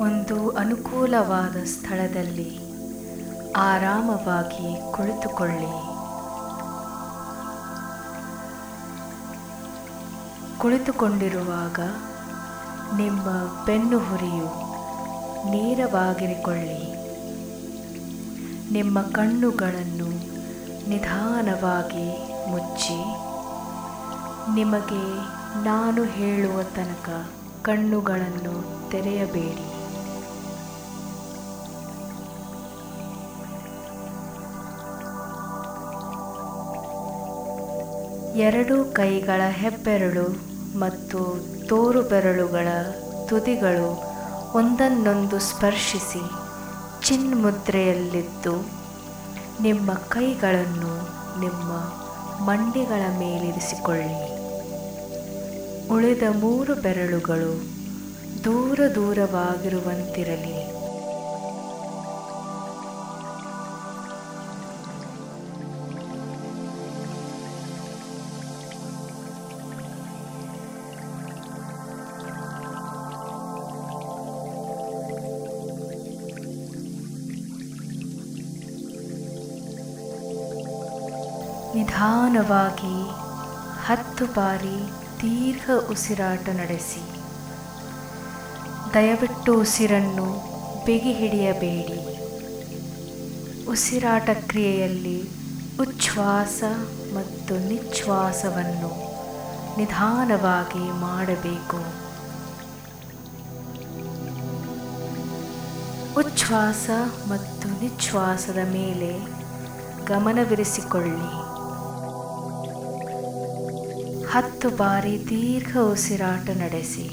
ಒಂದು ಅನುಕೂಲವಾದ ಸ್ಥಳದಲ್ಲಿ ಆರಾಮವಾಗಿ ಕುಳಿತುಕೊಳ್ಳಿ ಕುಳಿತುಕೊಂಡಿರುವಾಗ ನಿಮ್ಮ ಬೆನ್ನು ಹುರಿಯು ನೇರವಾಗಿರಿಕೊಳ್ಳಿ ನಿಮ್ಮ ಕಣ್ಣುಗಳನ್ನು ನಿಧಾನವಾಗಿ ಮುಚ್ಚಿ ನಿಮಗೆ ನಾನು ಹೇಳುವ ತನಕ ಕಣ್ಣುಗಳನ್ನು ತೆರೆಯಬೇಡಿ ಎರಡು ಕೈಗಳ ಹೆಬ್ಬೆರಳು ಮತ್ತು ತೋರು ಬೆರಳುಗಳ ತುದಿಗಳು ಒಂದನ್ನೊಂದು ಸ್ಪರ್ಶಿಸಿ ಚಿನ್ಮುದ್ರೆಯಲ್ಲಿದ್ದು ನಿಮ್ಮ ಕೈಗಳನ್ನು ನಿಮ್ಮ ಮಂಡಿಗಳ ಮೇಲಿರಿಸಿಕೊಳ್ಳಿ ಉಳಿದ ಮೂರು ಬೆರಳುಗಳು ದೂರ ದೂರವಾಗಿರುವಂತಿರಲಿ ನಿಧಾನವಾಗಿ ಹತ್ತು ಬಾರಿ ದೀರ್ಘ ಉಸಿರಾಟ ನಡೆಸಿ ದಯವಿಟ್ಟು ಉಸಿರನ್ನು ಬಿಗಿ ಹಿಡಿಯಬೇಡಿ ಉಸಿರಾಟ ಕ್ರಿಯೆಯಲ್ಲಿ ಉಚ್ಛ್ವಾಸ ಮತ್ತು ನಿಶ್ವಾಸವನ್ನು ನಿಧಾನವಾಗಿ ಮಾಡಬೇಕು ಉಚ್ಛ್ವಾಸ ಮತ್ತು ನಿಶ್ವಾಸದ ಮೇಲೆ ಗಮನವಿರಿಸಿಕೊಳ್ಳಿ ಹತ್ತು ಬಾರಿ ದೀರ್ಘ ಉಸಿರಾಟ ನಡೆಸಿ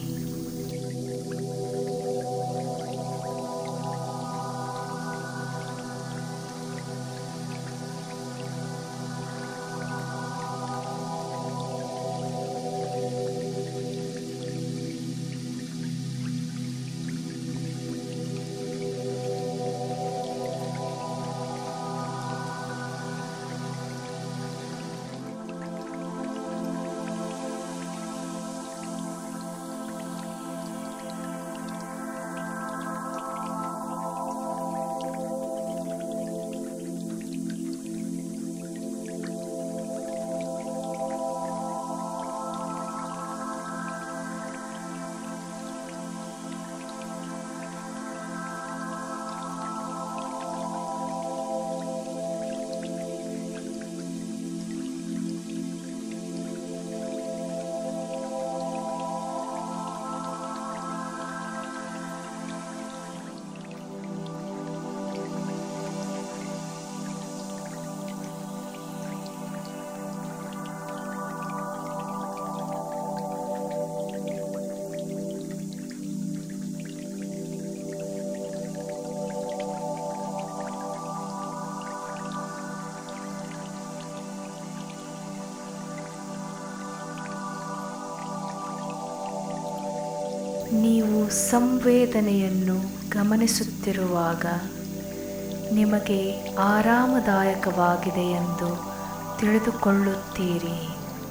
ನೀವು ಸಂವೇದನೆಯನ್ನು ಗಮನಿಸುತ್ತಿರುವಾಗ ನಿಮಗೆ ಆರಾಮದಾಯಕವಾಗಿದೆ ಎಂದು ತಿಳಿದುಕೊಳ್ಳುತ್ತೀರಿ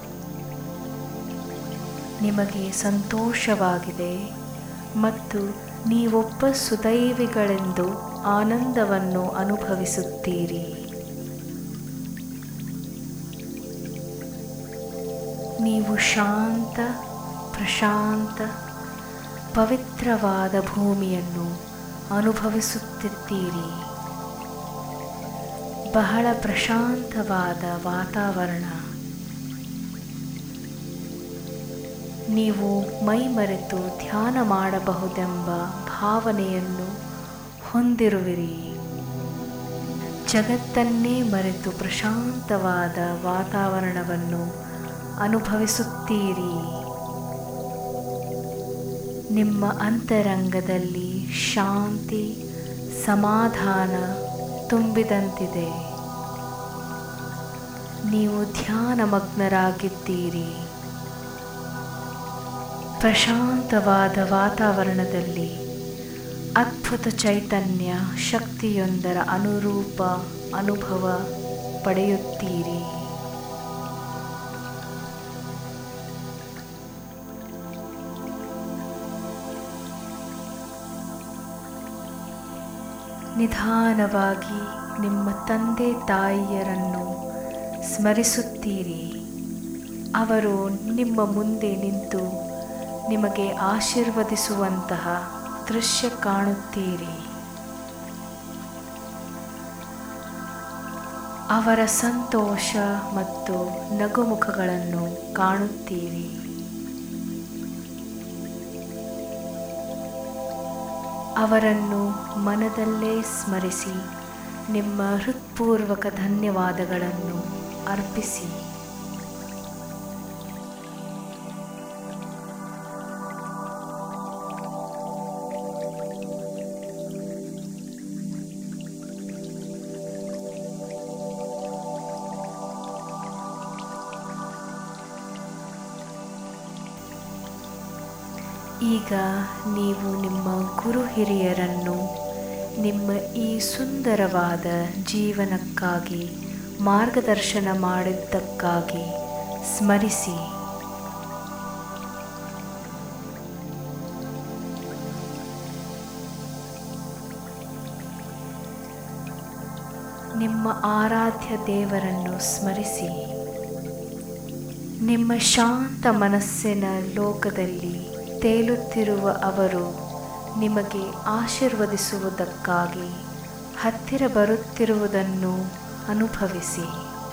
ನಿಮಗೆ ಸಂತೋಷವಾಗಿದೆ ಮತ್ತು ನೀವೊಬ್ಬ ಸುದೈವಿಗಳೆಂದು ಆನಂದವನ್ನು ಅನುಭವಿಸುತ್ತೀರಿ ನೀವು ಶಾಂತ ಪ್ರಶಾಂತ ಪವಿತ್ರವಾದ ಭೂಮಿಯನ್ನು ಅನುಭವಿಸುತ್ತಿದ್ದೀರಿ ಬಹಳ ಪ್ರಶಾಂತವಾದ ವಾತಾವರಣ ನೀವು ಮೈಮರೆತು ಧ್ಯಾನ ಮಾಡಬಹುದೆಂಬ ಭಾವನೆಯನ್ನು ಹೊಂದಿರುವಿರಿ ಜಗತ್ತನ್ನೇ ಮರೆತು ಪ್ರಶಾಂತವಾದ ವಾತಾವರಣವನ್ನು ಅನುಭವಿಸುತ್ತೀರಿ ನಿಮ್ಮ ಅಂತರಂಗದಲ್ಲಿ ಶಾಂತಿ ಸಮಾಧಾನ ತುಂಬಿದಂತಿದೆ ನೀವು ಧ್ಯಾನಮಗ್ನರಾಗಿದ್ದೀರಿ ಪ್ರಶಾಂತವಾದ ವಾತಾವರಣದಲ್ಲಿ ಅದ್ಭುತ ಚೈತನ್ಯ ಶಕ್ತಿಯೊಂದರ ಅನುರೂಪ ಅನುಭವ ಪಡೆಯುತ್ತೀರಿ ನಿಧಾನವಾಗಿ ನಿಮ್ಮ ತಂದೆ ತಾಯಿಯರನ್ನು ಸ್ಮರಿಸುತ್ತೀರಿ ಅವರು ನಿಮ್ಮ ಮುಂದೆ ನಿಂತು ನಿಮಗೆ ಆಶೀರ್ವದಿಸುವಂತಹ ದೃಶ್ಯ ಕಾಣುತ್ತೀರಿ ಅವರ ಸಂತೋಷ ಮತ್ತು ನಗುಮುಖಗಳನ್ನು ಕಾಣುತ್ತೀರಿ ಅವರನ್ನು ಮನದಲ್ಲೇ ಸ್ಮರಿಸಿ ನಿಮ್ಮ ಹೃತ್ಪೂರ್ವಕ ಧನ್ಯವಾದಗಳನ್ನು ಅರ್ಪಿಸಿ ಈಗ ನೀವು ನಿಮ್ಮ ಗುರು ಹಿರಿಯರನ್ನು ನಿಮ್ಮ ಈ ಸುಂದರವಾದ ಜೀವನಕ್ಕಾಗಿ ಮಾರ್ಗದರ್ಶನ ಮಾಡಿದ್ದಕ್ಕಾಗಿ ಸ್ಮರಿಸಿ ನಿಮ್ಮ ಆರಾಧ್ಯ ದೇವರನ್ನು ಸ್ಮರಿಸಿ ನಿಮ್ಮ ಶಾಂತ ಮನಸ್ಸಿನ ಲೋಕದಲ್ಲಿ ತೇಲುತ್ತಿರುವ ಅವರು ನಿಮಗೆ ಆಶೀರ್ವದಿಸುವುದಕ್ಕಾಗಿ ಹತ್ತಿರ ಬರುತ್ತಿರುವುದನ್ನು ಅನುಭವಿಸಿ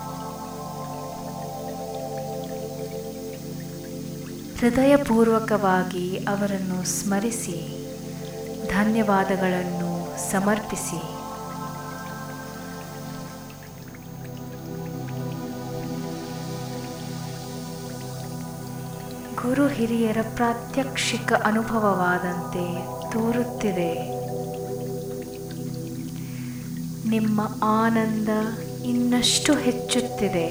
ಹೃದಯಪೂರ್ವಕವಾಗಿ ಅವರನ್ನು ಸ್ಮರಿಸಿ ಧನ್ಯವಾದಗಳನ್ನು ಸಮರ್ಪಿಸಿ ಗುರು ಹಿರಿಯರ ಪ್ರಾತ್ಯಕ್ಷಿಕ ಅನುಭವವಾದಂತೆ ತೋರುತ್ತಿದೆ ನಿಮ್ಮ ಆನಂದ ಇನ್ನಷ್ಟು ಹೆಚ್ಚುತ್ತಿದೆ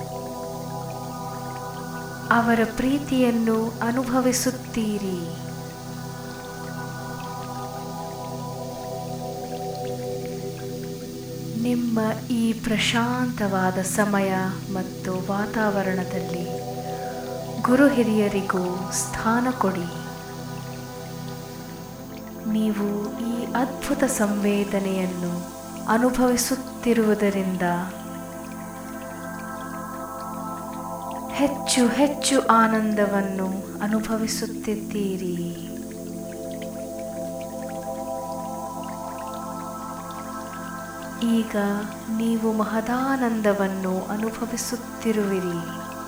ಅವರ ಪ್ರೀತಿಯನ್ನು ಅನುಭವಿಸುತ್ತೀರಿ ನಿಮ್ಮ ಈ ಪ್ರಶಾಂತವಾದ ಸಮಯ ಮತ್ತು ವಾತಾವರಣದಲ್ಲಿ ಗುರು ಹಿರಿಯರಿಗೂ ಸ್ಥಾನ ಕೊಡಿ ನೀವು ಈ ಅದ್ಭುತ ಸಂವೇದನೆಯನ್ನು ಅನುಭವಿಸುತ್ತಿರುವುದರಿಂದ ಹೆಚ್ಚು ಹೆಚ್ಚು ಆನಂದವನ್ನು ಅನುಭವಿಸುತ್ತಿದ್ದೀರಿ ಈಗ ನೀವು ಮಹದಾನಂದವನ್ನು ಅನುಭವಿಸುತ್ತಿರುವಿರಿ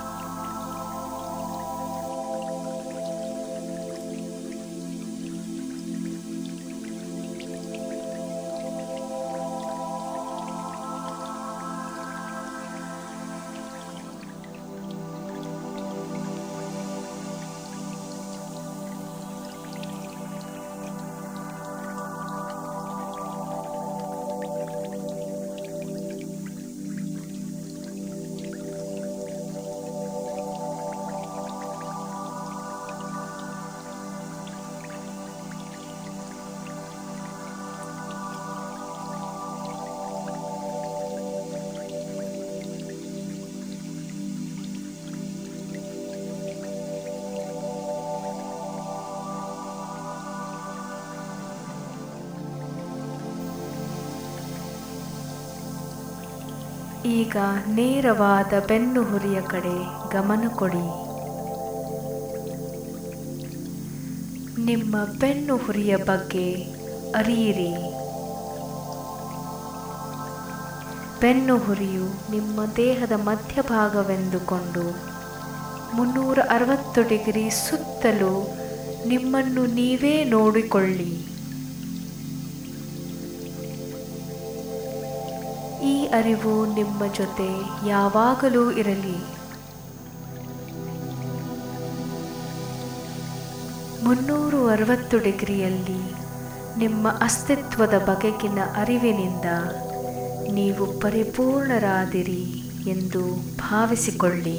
ಈಗ ನೇರವಾದ ಬೆನ್ನು ಹುರಿಯ ಕಡೆ ಗಮನ ಕೊಡಿ ನಿಮ್ಮ ಬೆನ್ನು ಹುರಿಯ ಬಗ್ಗೆ ಅರಿಯಿರಿ ಬೆನ್ನು ಹುರಿಯು ನಿಮ್ಮ ದೇಹದ ಮಧ್ಯಭಾಗವೆಂದುಕೊಂಡು ಮುನ್ನೂರ ಅರವತ್ತು ಡಿಗ್ರಿ ಸುತ್ತಲೂ ನಿಮ್ಮನ್ನು ನೀವೇ ನೋಡಿಕೊಳ್ಳಿ ಈ ಅರಿವು ನಿಮ್ಮ ಜೊತೆ ಯಾವಾಗಲೂ ಇರಲಿ ಮುನ್ನೂರು ಅರವತ್ತು ಡಿಗ್ರಿಯಲ್ಲಿ ನಿಮ್ಮ ಅಸ್ತಿತ್ವದ ಬಗೆಗಿನ ಅರಿವಿನಿಂದ ನೀವು ಪರಿಪೂರ್ಣರಾದಿರಿ ಎಂದು ಭಾವಿಸಿಕೊಳ್ಳಿ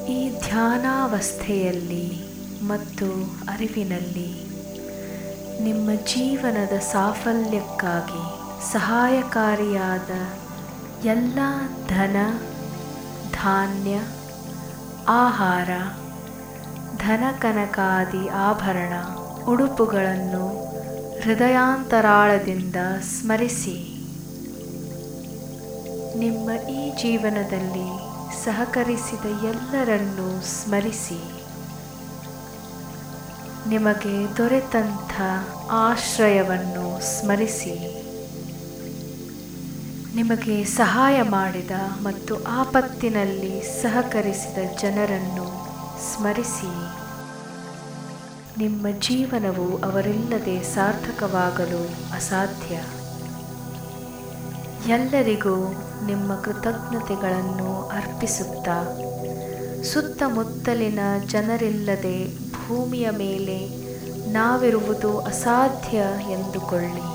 ಈ ಧ್ಯಾನಾವಸ್ಥೆಯಲ್ಲಿ ಮತ್ತು ಅರಿವಿನಲ್ಲಿ ನಿಮ್ಮ ಜೀವನದ ಸಾಫಲ್ಯಕ್ಕಾಗಿ ಸಹಾಯಕಾರಿಯಾದ ಎಲ್ಲ ಧನ ಧಾನ್ಯ ಆಹಾರ ಧನಕನಕಾದಿ ಆಭರಣ ಉಡುಪುಗಳನ್ನು ಹೃದಯಾಂತರಾಳದಿಂದ ಸ್ಮರಿಸಿ ನಿಮ್ಮ ಈ ಜೀವನದಲ್ಲಿ ಸಹಕರಿಸಿದ ಎಲ್ಲರನ್ನೂ ಸ್ಮರಿಸಿ ನಿಮಗೆ ದೊರೆತಂಥ ಆಶ್ರಯವನ್ನು ಸ್ಮರಿಸಿ ನಿಮಗೆ ಸಹಾಯ ಮಾಡಿದ ಮತ್ತು ಆಪತ್ತಿನಲ್ಲಿ ಸಹಕರಿಸಿದ ಜನರನ್ನು ಸ್ಮರಿಸಿ ನಿಮ್ಮ ಜೀವನವು ಅವರಿಲ್ಲದೆ ಸಾರ್ಥಕವಾಗಲು ಅಸಾಧ್ಯ ಎಲ್ಲರಿಗೂ ನಿಮ್ಮ ಕೃತಜ್ಞತೆಗಳನ್ನು ಅರ್ಪಿಸುತ್ತಾ ಸುತ್ತಮುತ್ತಲಿನ ಜನರಿಲ್ಲದೆ ಭೂಮಿಯ ಮೇಲೆ ನಾವಿರುವುದು ಅಸಾಧ್ಯ ಎಂದುಕೊಳ್ಳಿ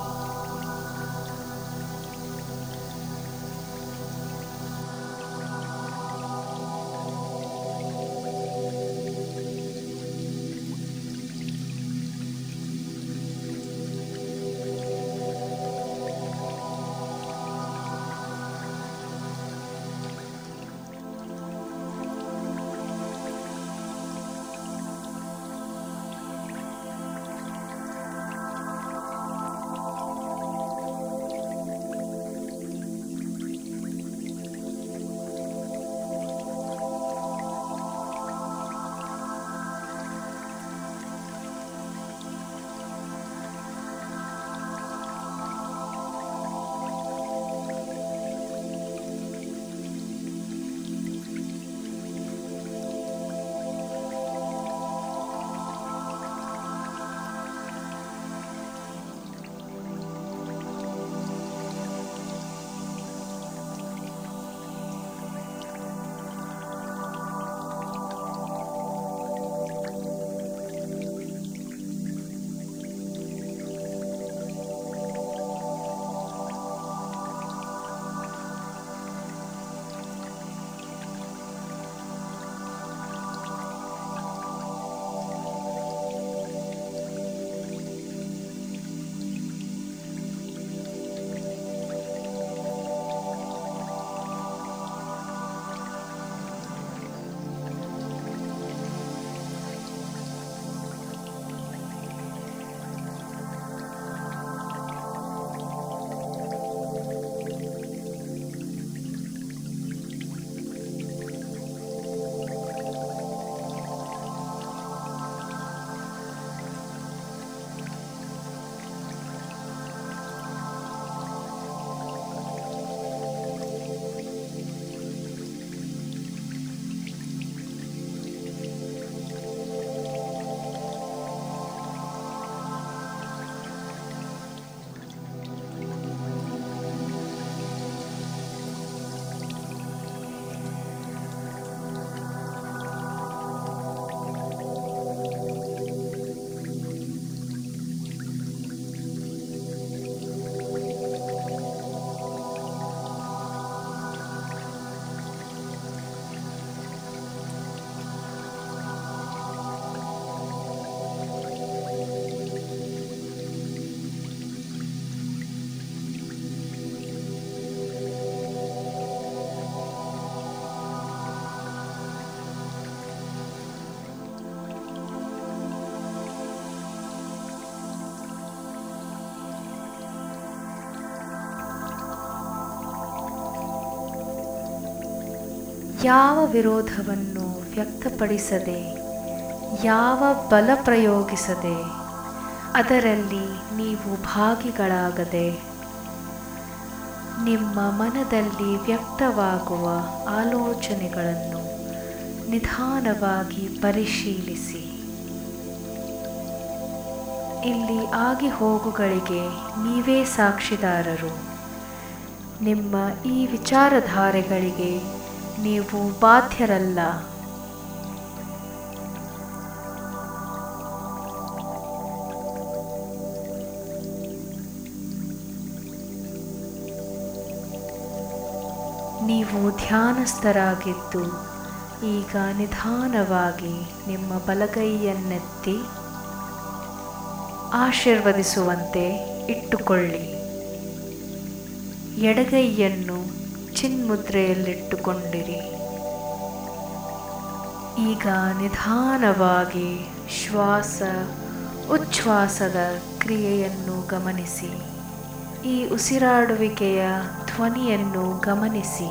ಯಾವ ವಿರೋಧವನ್ನು ವ್ಯಕ್ತಪಡಿಸದೆ ಯಾವ ಬಲ ಪ್ರಯೋಗಿಸದೆ ಅದರಲ್ಲಿ ನೀವು ಭಾಗಿಗಳಾಗದೆ ನಿಮ್ಮ ಮನದಲ್ಲಿ ವ್ಯಕ್ತವಾಗುವ ಆಲೋಚನೆಗಳನ್ನು ನಿಧಾನವಾಗಿ ಪರಿಶೀಲಿಸಿ ಇಲ್ಲಿ ಆಗಿ ಹೋಗುಗಳಿಗೆ ನೀವೇ ಸಾಕ್ಷಿದಾರರು ನಿಮ್ಮ ಈ ವಿಚಾರಧಾರೆಗಳಿಗೆ ನೀವು ಬಾಧ್ಯರಲ್ಲ ನೀವು ಧ್ಯಾನಸ್ಥರಾಗಿದ್ದು ಈಗ ನಿಧಾನವಾಗಿ ನಿಮ್ಮ ಬಲಗೈಯನ್ನೆತ್ತಿ ಆಶೀರ್ವದಿಸುವಂತೆ ಇಟ್ಟುಕೊಳ್ಳಿ ಎಡಗೈಯನ್ನು ಚಿನ್ಮುದ್ರೆಯಲ್ಲಿಟ್ಟುಕೊಂಡಿರಿ ಈಗ ನಿಧಾನವಾಗಿ ಶ್ವಾಸ ಉಚ್ಛ್ವಾಸದ ಕ್ರಿಯೆಯನ್ನು ಗಮನಿಸಿ ಈ ಉಸಿರಾಡುವಿಕೆಯ ಧ್ವನಿಯನ್ನು ಗಮನಿಸಿ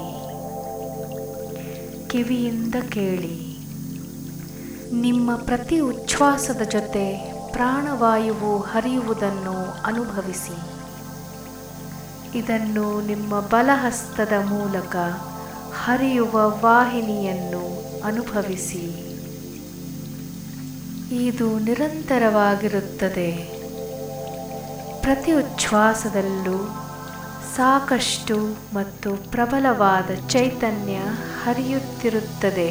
ಕಿವಿಯಿಂದ ಕೇಳಿ ನಿಮ್ಮ ಪ್ರತಿ ಉಚ್ಛ್ವಾಸದ ಜೊತೆ ಪ್ರಾಣವಾಯುವು ಹರಿಯುವುದನ್ನು ಅನುಭವಿಸಿ ಇದನ್ನು ನಿಮ್ಮ ಬಲಹಸ್ತದ ಮೂಲಕ ಹರಿಯುವ ವಾಹಿನಿಯನ್ನು ಅನುಭವಿಸಿ ಇದು ನಿರಂತರವಾಗಿರುತ್ತದೆ ಪ್ರತಿ ಉಚ್ಛ್ವಾಸದಲ್ಲೂ ಸಾಕಷ್ಟು ಮತ್ತು ಪ್ರಬಲವಾದ ಚೈತನ್ಯ ಹರಿಯುತ್ತಿರುತ್ತದೆ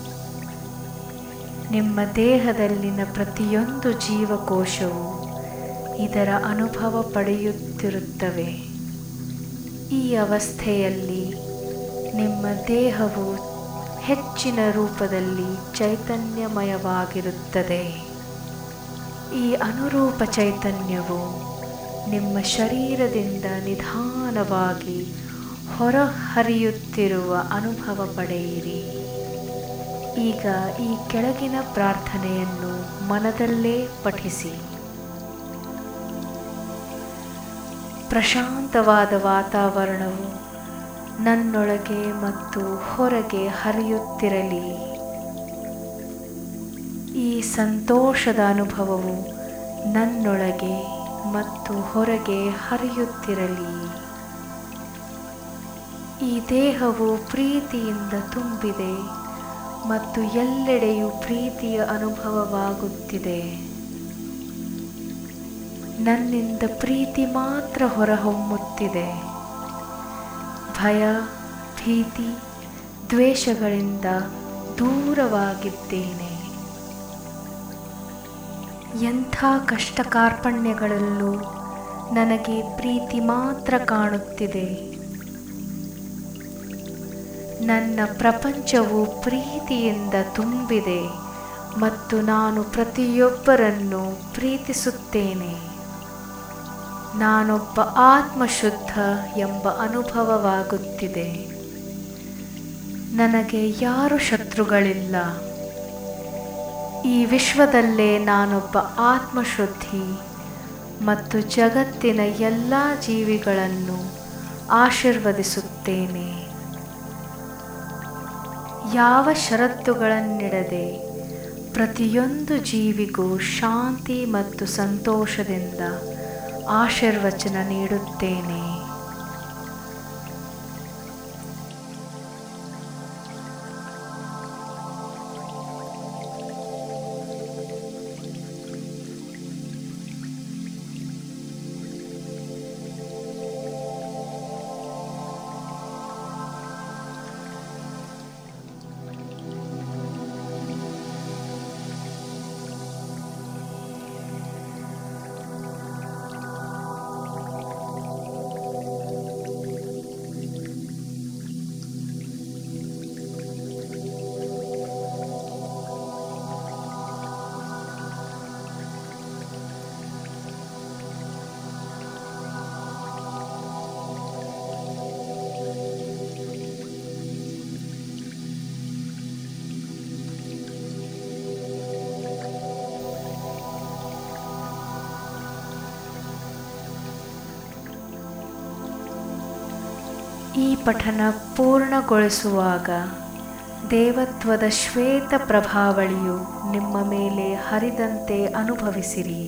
ನಿಮ್ಮ ದೇಹದಲ್ಲಿನ ಪ್ರತಿಯೊಂದು ಜೀವಕೋಶವು ಇದರ ಅನುಭವ ಪಡೆಯುತ್ತಿರುತ್ತವೆ ಈ ಅವಸ್ಥೆಯಲ್ಲಿ ನಿಮ್ಮ ದೇಹವು ಹೆಚ್ಚಿನ ರೂಪದಲ್ಲಿ ಚೈತನ್ಯಮಯವಾಗಿರುತ್ತದೆ ಈ ಅನುರೂಪ ಚೈತನ್ಯವು ನಿಮ್ಮ ಶರೀರದಿಂದ ನಿಧಾನವಾಗಿ ಹೊರಹರಿಯುತ್ತಿರುವ ಅನುಭವ ಪಡೆಯಿರಿ ಈಗ ಈ ಕೆಳಗಿನ ಪ್ರಾರ್ಥನೆಯನ್ನು ಮನದಲ್ಲೇ ಪಠಿಸಿ ಪ್ರಶಾಂತವಾದ ವಾತಾವರಣವು ನನ್ನೊಳಗೆ ಮತ್ತು ಹೊರಗೆ ಹರಿಯುತ್ತಿರಲಿ ಈ ಸಂತೋಷದ ಅನುಭವವು ನನ್ನೊಳಗೆ ಮತ್ತು ಹೊರಗೆ ಹರಿಯುತ್ತಿರಲಿ ಈ ದೇಹವು ಪ್ರೀತಿಯಿಂದ ತುಂಬಿದೆ ಮತ್ತು ಎಲ್ಲೆಡೆಯೂ ಪ್ರೀತಿಯ ಅನುಭವವಾಗುತ್ತಿದೆ ನನ್ನಿಂದ ಪ್ರೀತಿ ಮಾತ್ರ ಹೊರಹೊಮ್ಮುತ್ತಿದೆ ಭಯ ಭೀತಿ ದ್ವೇಷಗಳಿಂದ ದೂರವಾಗಿದ್ದೇನೆ ಎಂಥ ಕಷ್ಟ ಕಾರ್ಪಣ್ಯಗಳಲ್ಲೂ ನನಗೆ ಪ್ರೀತಿ ಮಾತ್ರ ಕಾಣುತ್ತಿದೆ ನನ್ನ ಪ್ರಪಂಚವು ಪ್ರೀತಿಯಿಂದ ತುಂಬಿದೆ ಮತ್ತು ನಾನು ಪ್ರತಿಯೊಬ್ಬರನ್ನು ಪ್ರೀತಿಸುತ್ತೇನೆ ನಾನೊಬ್ಬ ಆತ್ಮಶುದ್ಧ ಎಂಬ ಅನುಭವವಾಗುತ್ತಿದೆ ನನಗೆ ಯಾರು ಶತ್ರುಗಳಿಲ್ಲ ಈ ವಿಶ್ವದಲ್ಲೇ ನಾನೊಬ್ಬ ಆತ್ಮಶುದ್ಧಿ ಮತ್ತು ಜಗತ್ತಿನ ಎಲ್ಲ ಜೀವಿಗಳನ್ನು ಆಶೀರ್ವದಿಸುತ್ತೇನೆ ಯಾವ ಷರತ್ತುಗಳನ್ನಿಡದೆ ಪ್ರತಿಯೊಂದು ಜೀವಿಗೂ ಶಾಂತಿ ಮತ್ತು ಸಂತೋಷದಿಂದ ಆಶೀರ್ವಚನ ನೀಡುತ್ತೇನೆ ಈ ಪಠನ ಪೂರ್ಣಗೊಳಿಸುವಾಗ ದೇವತ್ವದ ಶ್ವೇತ ಪ್ರಭಾವಳಿಯು ನಿಮ್ಮ ಮೇಲೆ ಹರಿದಂತೆ ಅನುಭವಿಸಿರಿ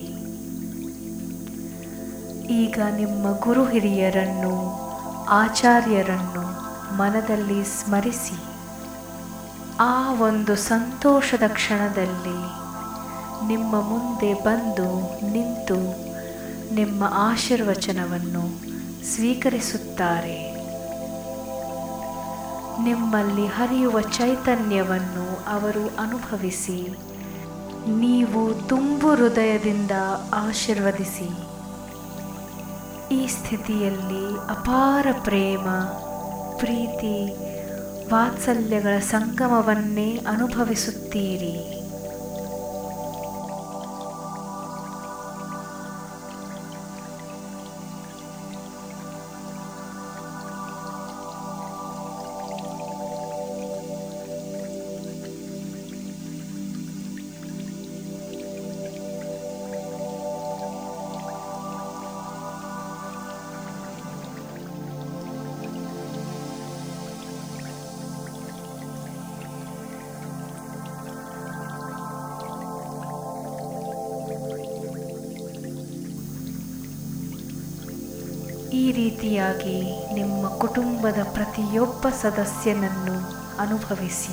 ಈಗ ನಿಮ್ಮ ಗುರು ಹಿರಿಯರನ್ನು ಆಚಾರ್ಯರನ್ನು ಮನದಲ್ಲಿ ಸ್ಮರಿಸಿ ಆ ಒಂದು ಸಂತೋಷದ ಕ್ಷಣದಲ್ಲಿ ನಿಮ್ಮ ಮುಂದೆ ಬಂದು ನಿಂತು ನಿಮ್ಮ ಆಶೀರ್ವಚನವನ್ನು ಸ್ವೀಕರಿಸುತ್ತಾರೆ ನಿಮ್ಮಲ್ಲಿ ಹರಿಯುವ ಚೈತನ್ಯವನ್ನು ಅವರು ಅನುಭವಿಸಿ ನೀವು ತುಂಬು ಹೃದಯದಿಂದ ಆಶೀರ್ವದಿಸಿ ಈ ಸ್ಥಿತಿಯಲ್ಲಿ ಅಪಾರ ಪ್ರೇಮ ಪ್ರೀತಿ ವಾತ್ಸಲ್ಯಗಳ ಸಂಗಮವನ್ನೇ ಅನುಭವಿಸುತ್ತೀರಿ ಈ ರೀತಿಯಾಗಿ ನಿಮ್ಮ ಕುಟುಂಬದ ಪ್ರತಿಯೊಬ್ಬ ಸದಸ್ಯನನ್ನು ಅನುಭವಿಸಿ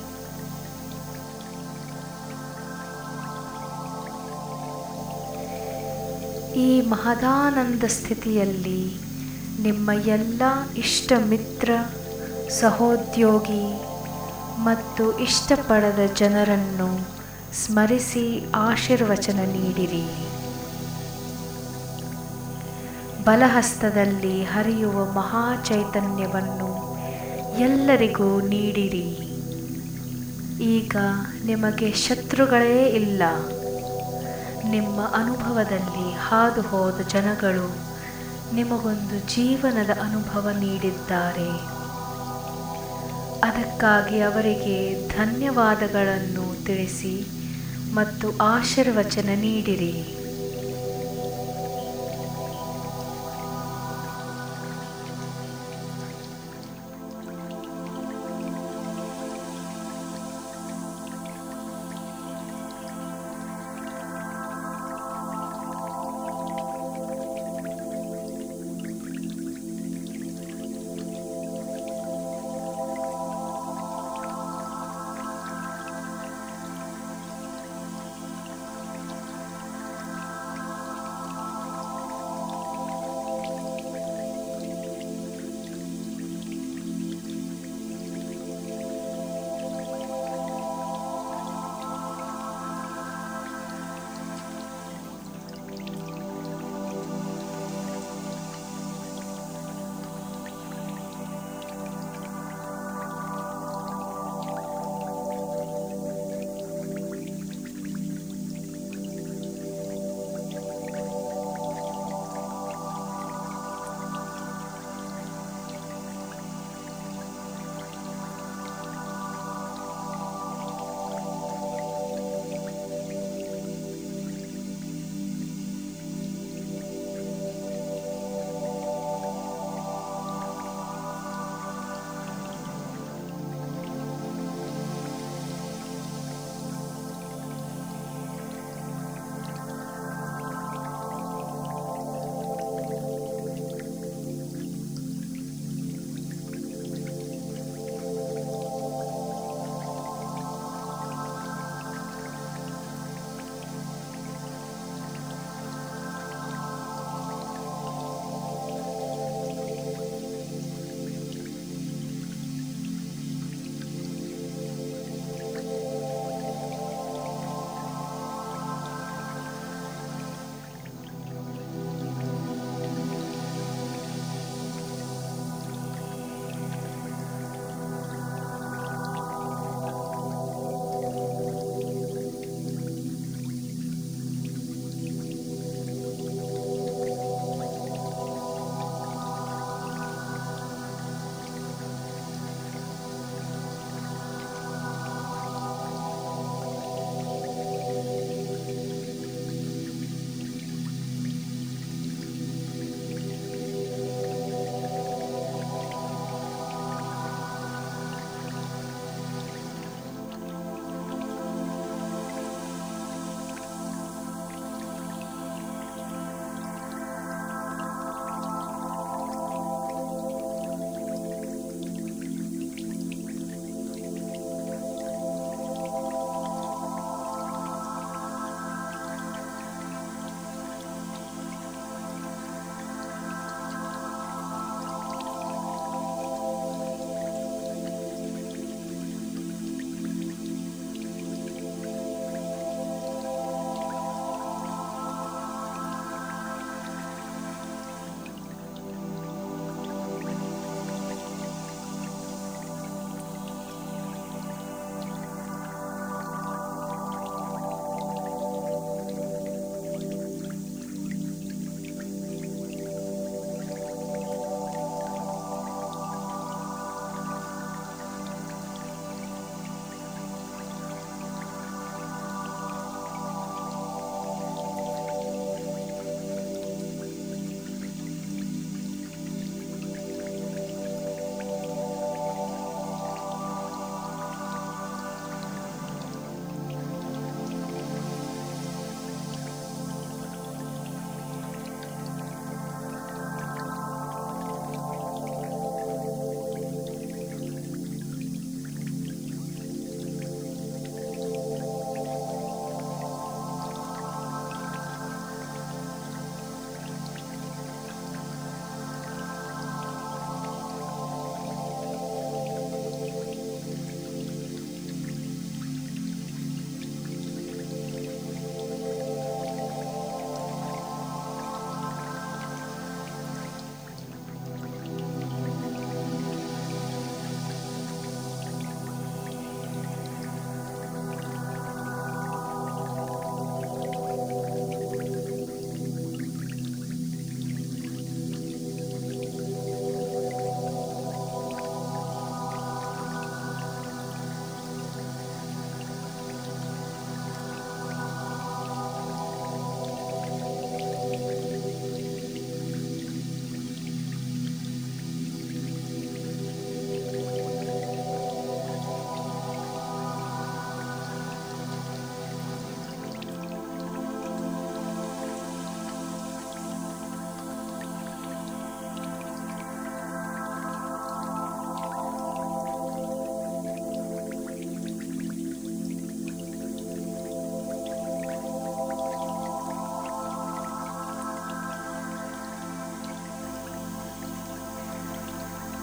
ಈ ಮಹದಾನಂದ ಸ್ಥಿತಿಯಲ್ಲಿ ನಿಮ್ಮ ಎಲ್ಲ ಇಷ್ಟ ಮಿತ್ರ ಸಹೋದ್ಯೋಗಿ ಮತ್ತು ಇಷ್ಟಪಡದ ಜನರನ್ನು ಸ್ಮರಿಸಿ ಆಶೀರ್ವಚನ ನೀಡಿರಿ ಬಲಹಸ್ತದಲ್ಲಿ ಹರಿಯುವ ಮಹಾ ಚೈತನ್ಯವನ್ನು ಎಲ್ಲರಿಗೂ ನೀಡಿರಿ ಈಗ ನಿಮಗೆ ಶತ್ರುಗಳೇ ಇಲ್ಲ ನಿಮ್ಮ ಅನುಭವದಲ್ಲಿ ಹಾದು ಹೋದ ಜನಗಳು ನಿಮಗೊಂದು ಜೀವನದ ಅನುಭವ ನೀಡಿದ್ದಾರೆ ಅದಕ್ಕಾಗಿ ಅವರಿಗೆ ಧನ್ಯವಾದಗಳನ್ನು ತಿಳಿಸಿ ಮತ್ತು ಆಶೀರ್ವಚನ ನೀಡಿರಿ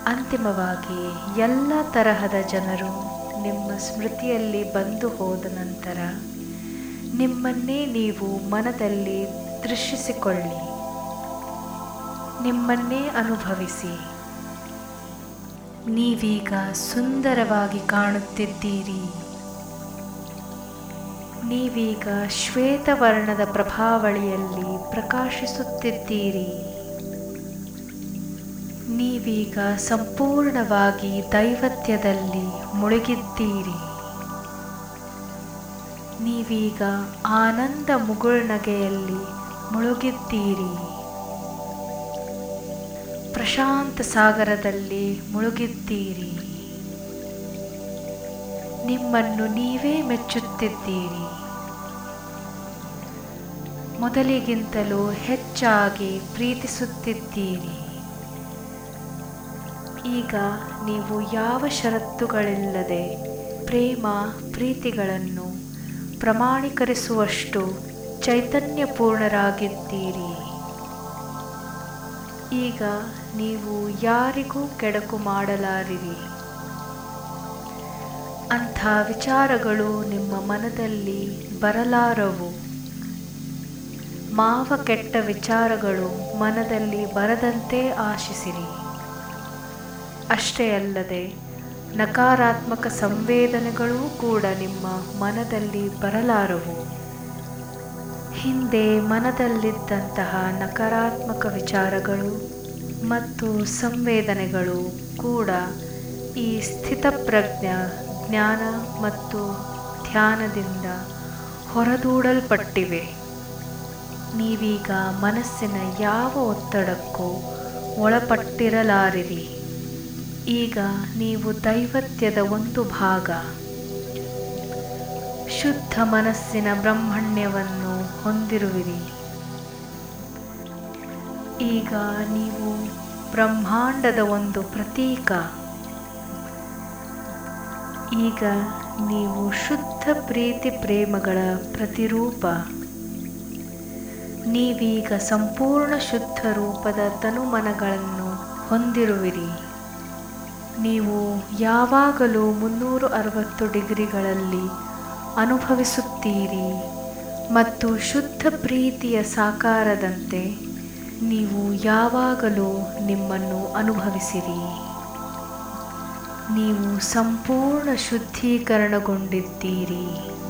ಅಂತಿಮವಾಗಿ ಎಲ್ಲ ತರಹದ ಜನರು ನಿಮ್ಮ ಸ್ಮೃತಿಯಲ್ಲಿ ಬಂದು ಹೋದ ನಂತರ ನಿಮ್ಮನ್ನೇ ನೀವು ಮನದಲ್ಲಿ ದೃಶ್ಯಿಸಿಕೊಳ್ಳಿ ನಿಮ್ಮನ್ನೇ ಅನುಭವಿಸಿ ನೀವೀಗ ಸುಂದರವಾಗಿ ಕಾಣುತ್ತಿದ್ದೀರಿ ನೀವೀಗ ಶ್ವೇತವರ್ಣದ ಪ್ರಭಾವಳಿಯಲ್ಲಿ ಪ್ರಕಾಶಿಸುತ್ತಿದ್ದೀರಿ ನೀವೀಗ ಸಂಪೂರ್ಣವಾಗಿ ದೈವತ್ಯದಲ್ಲಿ ಮುಳುಗಿದ್ದೀರಿ ನೀವೀಗ ಆನಂದ ಮುಗುಳ್ನಗೆಯಲ್ಲಿ ಮುಳುಗಿದ್ದೀರಿ ಪ್ರಶಾಂತ ಸಾಗರದಲ್ಲಿ ಮುಳುಗಿದ್ದೀರಿ ನಿಮ್ಮನ್ನು ನೀವೇ ಮೆಚ್ಚುತ್ತಿದ್ದೀರಿ ಮೊದಲಿಗಿಂತಲೂ ಹೆಚ್ಚಾಗಿ ಪ್ರೀತಿಸುತ್ತಿದ್ದೀರಿ ಈಗ ನೀವು ಯಾವ ಷರತ್ತುಗಳಿಲ್ಲದೆ ಪ್ರೇಮ ಪ್ರೀತಿಗಳನ್ನು ಪ್ರಮಾಣೀಕರಿಸುವಷ್ಟು ಚೈತನ್ಯಪೂರ್ಣರಾಗಿದ್ದೀರಿ ಈಗ ನೀವು ಯಾರಿಗೂ ಕೆಡಕು ಮಾಡಲಾರಿರಿ ಅಂಥ ವಿಚಾರಗಳು ನಿಮ್ಮ ಮನದಲ್ಲಿ ಬರಲಾರವು ಮಾವ ಕೆಟ್ಟ ವಿಚಾರಗಳು ಮನದಲ್ಲಿ ಬರದಂತೆ ಆಶಿಸಿರಿ ಅಷ್ಟೇ ಅಲ್ಲದೆ ನಕಾರಾತ್ಮಕ ಸಂವೇದನೆಗಳೂ ಕೂಡ ನಿಮ್ಮ ಮನದಲ್ಲಿ ಬರಲಾರವು ಹಿಂದೆ ಮನದಲ್ಲಿದ್ದಂತಹ ನಕಾರಾತ್ಮಕ ವಿಚಾರಗಳು ಮತ್ತು ಸಂವೇದನೆಗಳು ಕೂಡ ಈ ಸ್ಥಿತಪ್ರಜ್ಞ ಜ್ಞಾನ ಮತ್ತು ಧ್ಯಾನದಿಂದ ಹೊರದೂಡಲ್ಪಟ್ಟಿವೆ ನೀವೀಗ ಮನಸ್ಸಿನ ಯಾವ ಒತ್ತಡಕ್ಕೂ ಒಳಪಟ್ಟಿರಲಾರಿರಿ ಈಗ ನೀವು ದೈವತ್ಯದ ಒಂದು ಭಾಗ ಶುದ್ಧ ಮನಸ್ಸಿನ ಬ್ರಹ್ಮಣ್ಯವನ್ನು ಹೊಂದಿರುವಿರಿ ಈಗ ನೀವು ಬ್ರಹ್ಮಾಂಡದ ಒಂದು ಪ್ರತೀಕ ಈಗ ನೀವು ಶುದ್ಧ ಪ್ರೀತಿ ಪ್ರೇಮಗಳ ಪ್ರತಿರೂಪ ನೀವೀಗ ಸಂಪೂರ್ಣ ಶುದ್ಧ ರೂಪದ ತನುಮನಗಳನ್ನು ಹೊಂದಿರುವಿರಿ ನೀವು ಯಾವಾಗಲೂ ಮುನ್ನೂರು ಅರವತ್ತು ಡಿಗ್ರಿಗಳಲ್ಲಿ ಅನುಭವಿಸುತ್ತೀರಿ ಮತ್ತು ಶುದ್ಧ ಪ್ರೀತಿಯ ಸಾಕಾರದಂತೆ ನೀವು ಯಾವಾಗಲೂ ನಿಮ್ಮನ್ನು ಅನುಭವಿಸಿರಿ ನೀವು ಸಂಪೂರ್ಣ ಶುದ್ಧೀಕರಣಗೊಂಡಿದ್ದೀರಿ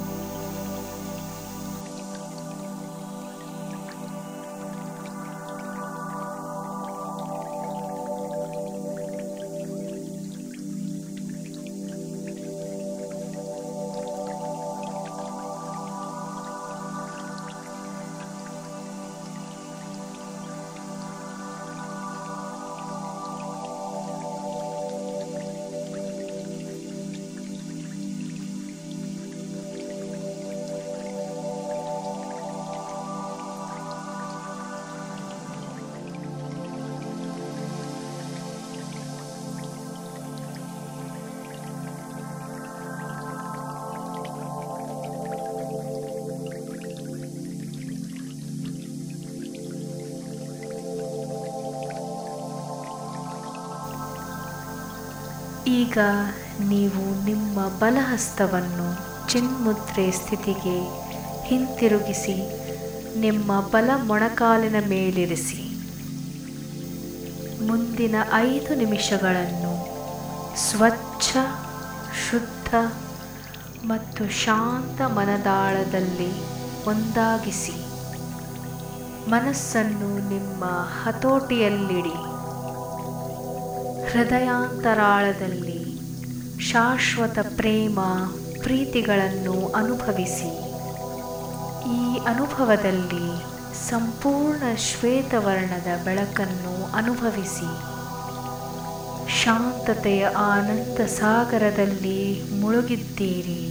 ಈಗ ನೀವು ನಿಮ್ಮ ಬಲಹಸ್ತವನ್ನು ಚಿನ್ಮುದ್ರೆ ಸ್ಥಿತಿಗೆ ಹಿಂತಿರುಗಿಸಿ ನಿಮ್ಮ ಬಲ ಮೊಣಕಾಲಿನ ಮೇಲಿರಿಸಿ ಮುಂದಿನ ಐದು ನಿಮಿಷಗಳನ್ನು ಸ್ವಚ್ಛ ಶುದ್ಧ ಮತ್ತು ಶಾಂತ ಮನದಾಳದಲ್ಲಿ ಒಂದಾಗಿಸಿ ಮನಸ್ಸನ್ನು ನಿಮ್ಮ ಹತೋಟಿಯಲ್ಲಿಡಿ ಹೃದಯಾಂತರಾಳದಲ್ಲಿ ಶಾಶ್ವತ ಪ್ರೇಮ ಪ್ರೀತಿಗಳನ್ನು ಅನುಭವಿಸಿ ಈ ಅನುಭವದಲ್ಲಿ ಸಂಪೂರ್ಣ ಶ್ವೇತವರ್ಣದ ಬೆಳಕನ್ನು ಅನುಭವಿಸಿ ಶಾಂತತೆಯ ಆನಂದ ಸಾಗರದಲ್ಲಿ ಮುಳುಗಿದ್ದೀರಿ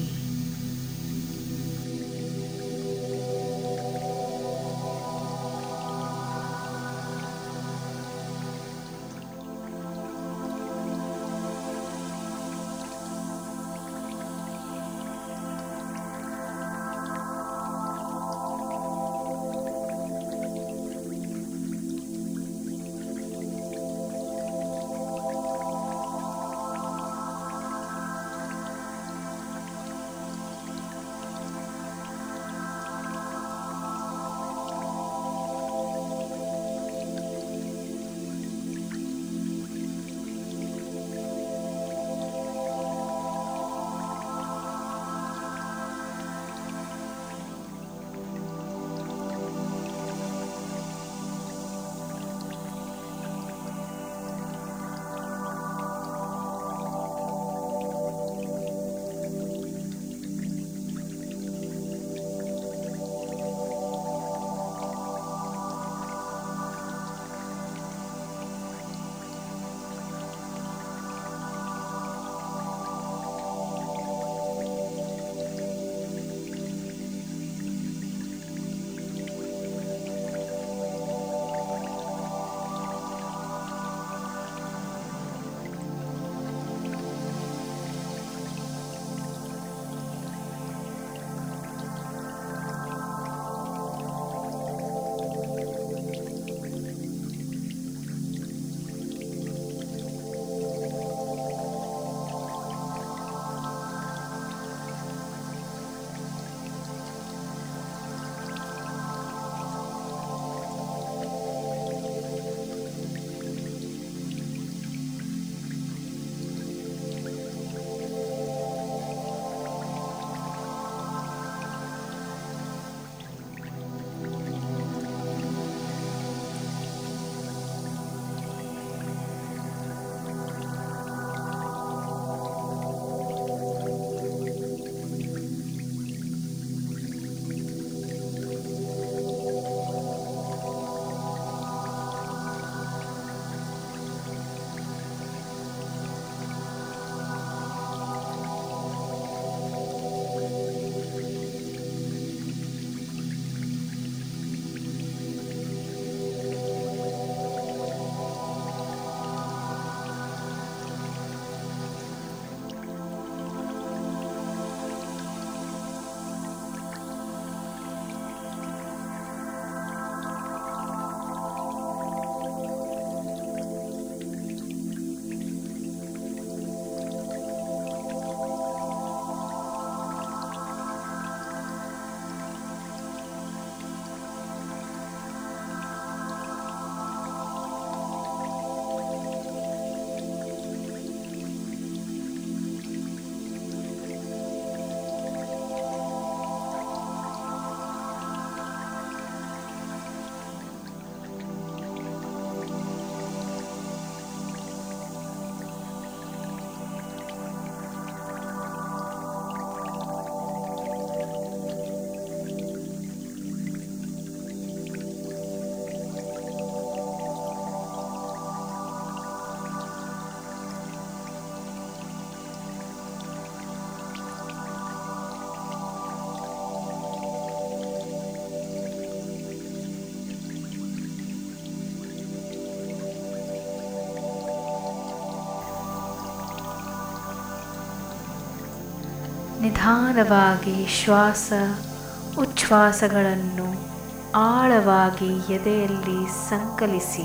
ನಿಧಾನವಾಗಿ ಶ್ವಾಸ ಉಚ್ಛ್ವಾಸಗಳನ್ನು ಆಳವಾಗಿ ಎದೆಯಲ್ಲಿ ಸಂಕಲಿಸಿ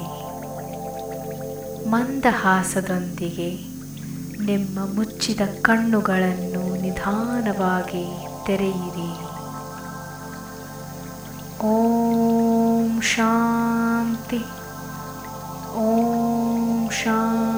ಮಂದಹಾಸದೊಂದಿಗೆ ನಿಮ್ಮ ಮುಚ್ಚಿದ ಕಣ್ಣುಗಳನ್ನು ನಿಧಾನವಾಗಿ ತೆರೆಯಿರಿ ಓಂ ಶಾಂತಿ ಓಂ ಶಾಂತಿ